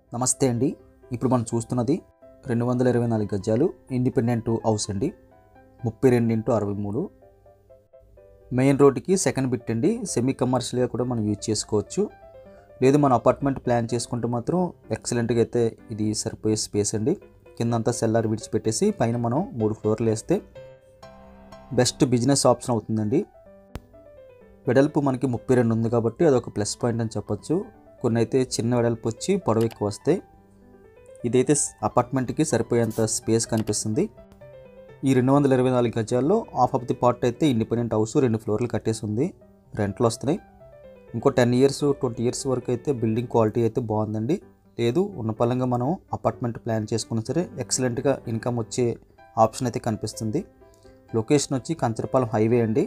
నమస్తే అండి ఇప్పుడు మనం చూస్తున్నది రెండు వందల ఇరవై నాలుగు గజాలు ఇండిపెండెంట్ హౌస్ అండి ముప్పై రెండు ఇంటూ అరవై మూడు మెయిన్ రోడ్డుకి సెకండ్ బిట్ అండి సెమీ కమర్షియల్గా కూడా మనం యూజ్ చేసుకోవచ్చు లేదు మన అపార్ట్మెంట్ ప్లాన్ చేసుకుంటే మాత్రం ఎక్సలెంట్గా అయితే ఇది సరిపోయే స్పేస్ అండి కిందంతా సెల్లార్ విడిచిపెట్టేసి పైన మనం మూడు ఫ్లోర్లు వేస్తే బెస్ట్ బిజినెస్ ఆప్షన్ అవుతుందండి వెడల్పు మనకి ముప్పై రెండు ఉంది కాబట్టి అదొక ప్లస్ పాయింట్ అని చెప్పొచ్చు కొన్ని అయితే చిన్న వెడల్పు వచ్చి పొడవు ఎక్కువ వస్తాయి ఇదైతే స్- అపార్ట్మెంట్కి సరిపోయేంత స్పేస్ కనిపిస్తుంది ఈ రెండు వందల ఇరవై నాలుగు గజాల్లో హాఫ్ ఆఫ్ ది పార్ట్ అయితే ఇండిపెండెంట్ హౌస్ రెండు ఫ్లోర్లు కట్టేసి ఉంది రెంట్లు వస్తున్నాయి ఇంకో టెన్ ఇయర్స్ ట్వంటీ ఇయర్స్ వరకు అయితే బిల్డింగ్ క్వాలిటీ అయితే బాగుందండి లేదు ఉన్న పలంగా మనం అపార్ట్మెంట్ ప్లాన్ చేసుకున్నా సరే ఎక్సలెంట్గా ఇన్కమ్ వచ్చే ఆప్షన్ అయితే కనిపిస్తుంది లొకేషన్ వచ్చి కంచరపాలెం హైవే అండి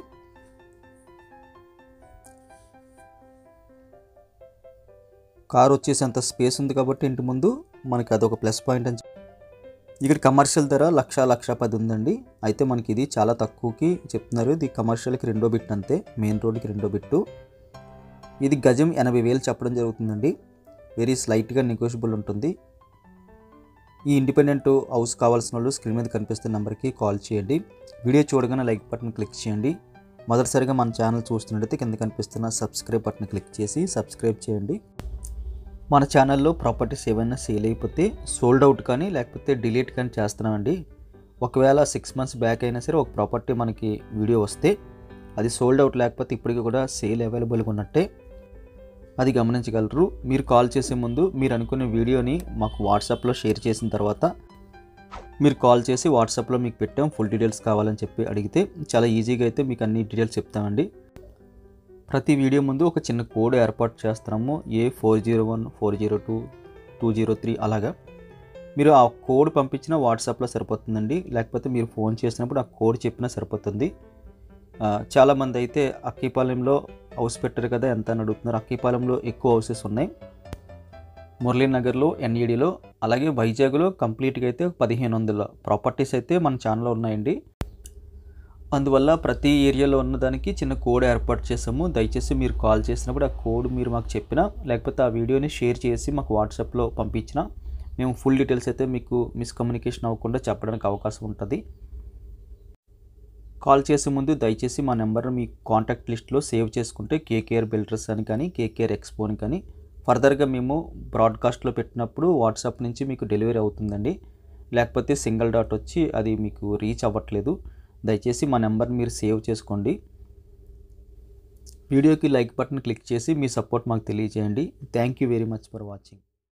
కార్ వచ్చేసి అంత స్పేస్ ఉంది కాబట్టి ఇంటి ముందు మనకి అదొక ప్లస్ పాయింట్ అని చెప్- ఇక్కడ కమర్షియల్ ధర లక్ష లక్ష పది ఉందండి అయితే మనకి ఇది చాలా తక్కువకి చెప్తున్నారు ఇది కమర్షియల్కి రెండో బిట్ అంతే మెయిన్ రోడ్కి రెండో బిట్టు ఇది గజం ఎనభై వేలు చెప్పడం జరుగుతుందండి వెరీ స్లైట్గా నెగోషియబుల్ ఉంటుంది ఈ ఇండిపెండెంట్ హౌస్ కావాల్సిన వాళ్ళు స్క్రీన్ మీద కనిపిస్తున్న నెంబర్కి కాల్ చేయండి వీడియో చూడగానే లైక్ బటన్ క్లిక్ చేయండి మొదటిసారిగా మన ఛానల్ చూస్తున్నట్టయితే కింద కనిపిస్తున్న సబ్స్క్రైబ్ బటన్ క్లిక్ చేసి సబ్స్క్రైబ్ చేయండి మన ఛానల్లో ప్రాపర్టీస్ ఏమైనా సేల్ అయిపోతే సోల్డ్ అవుట్ కానీ లేకపోతే డిలీట్ కానీ చేస్తున్నామండి ఒకవేళ సిక్స్ మంత్స్ బ్యాక్ అయినా సరే ఒక ప్రాపర్టీ మనకి వీడియో వస్తే అది సోల్డ్ అవుట్ లేకపోతే ఇప్పటికీ కూడా సేల్ అవైలబుల్గా ఉన్నట్టే అది గమనించగలరు మీరు కాల్ చేసే ముందు మీరు అనుకునే వీడియోని మాకు వాట్సాప్లో షేర్ చేసిన తర్వాత మీరు కాల్ చేసి వాట్సాప్లో మీకు పెట్టాం ఫుల్ డీటెయిల్స్ కావాలని చెప్పి అడిగితే చాలా ఈజీగా అయితే మీకు అన్ని డీటెయిల్స్ చెప్తామండి ప్రతి వీడియో ముందు ఒక చిన్న కోడ్ ఏర్పాటు చేస్తున్నాము A four zero one four zero two two zero three అలాగా మీరు ఆ కోడ్ పంపించినా వాట్సాప్లో సరిపోతుందండి లేకపోతే మీరు ఫోన్ చేసినప్పుడు ఆ కోడ్ చెప్పినా సరిపోతుంది ఆ, చాలామంది అయితే అక్కిపాలెంలో హౌస్ పెట్టారు కదా ఎంత అని అడుగుతున్నారు అక్కిపాలెంలో ఎక్కువ హౌసెస్ ఉన్నాయి మురళీనగర్లో ఎన్ఈడిలో అలాగే వైజాగ్లో కంప్లీట్గా అయితే పదిహేను వందల ప్రాపర్టీస్ అయితే మన ఛానల్లో ఉన్నాయండి అందువల్ల ప్రతి ఏరియాలో ఉన్నదానికి చిన్న కోడ్ ఏర్పాటు చేసాము దయచేసి మీరు కాల్ చేసినప్పుడు ఆ కోడ్ మీరు మాకు చెప్పినా లేకపోతే ఆ వీడియోని షేర్ చేసి మాకు వాట్సాప్లో పంపించినా మేము ఫుల్ డీటెయిల్స్ అయితే మీకు మిస్కమ్యూనికేషన్ అవ్వకుండా చెప్పడానికి అవకాశం ఉంటుంది కాల్ చేసే ముందు దయచేసి మా నెంబర్ని మీ కాంటాక్ట్ లిస్ట్లో సేవ్ చేసుకుంటే కేకేఆర్ బిల్డర్స్ అని కానీ కేకేఆర్ ఎక్స్పో అని కానీ ఫర్దర్గా మేము బ్రాడ్కాస్ట్లో పెట్టినప్పుడు వాట్సాప్ నుంచి మీకు డెలివరీ అవుతుందండి లేకపోతే సింగిల్ డాట్ వచ్చి అది మీకు రీచ్ అవ్వట్లేదు దయచేసి మా నెంబర్ని మీరు సేవ్ చేసుకోండి వీడియోకి లైక్ బటన్ క్లిక్ చేసి మీ సపోర్ట్ మాకు తెలియజేయండి thank you very much for watching